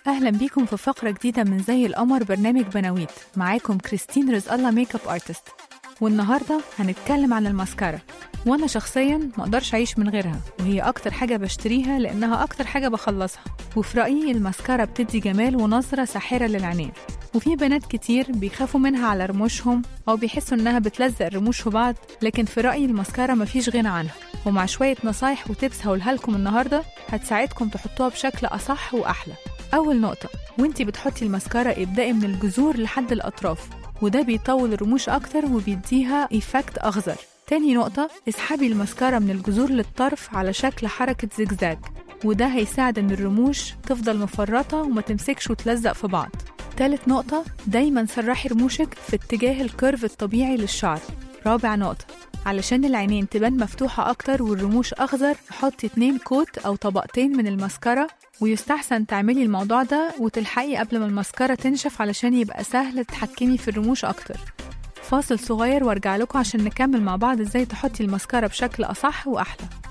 أهلا بيكم في فقرة جديدة من زي القمر برنامج بناويت معاكم كريستين رزق الله ميك اب ارتست والنهاردة هنتكلم عن الماسكارا وأنا شخصيا مقدرش أعيش من غيرها وهي أكتر حاجة بشتريها لأنها أكتر حاجة بخلصها وفي رأيي الماسكارا بتدي جمال ونظرة ساحرة للعينين وفي بنات كتير بيخافوا منها على رموشهم أو بيحسوا إنها بتلزق الرموش في بعض لكن في رأيي الماسكارا مفيش غنى عنها ومع شوية نصايح وتبس هقولها لكم النهاردة هتساعدكم تحطوها بشكل أصح وأحلى أول نقطة وانتي بتحطي الماسكارا ابدأي من الجذور لحد الأطراف وده بيطول الرموش أكتر وبيديها إيفكت أخضر تاني نقطة اسحبي الماسكارا من الجذور للطرف على شكل حركة زجزاج وده هيساعد ان الرموش تفضل مفرطة وما تمسكش وتلزق في بعض تالت نقطة دايما سرحي رموشك في اتجاه الكيرف الطبيعي للشعر رابع نقطة علشان العينين تبان مفتوحة أكتر والرموش أخضر حطي اتنين كوت أو طبقتين من الماسكارا ويستحسن تعملي الموضوع ده وتلحقي قبل ما الماسكارا تنشف علشان يبقى سهل تتحكمي في الرموش أكتر فاصل صغير وارجع لكم عشان نكمل مع بعض ازاي تحطي الماسكارا بشكل أصح وأحلى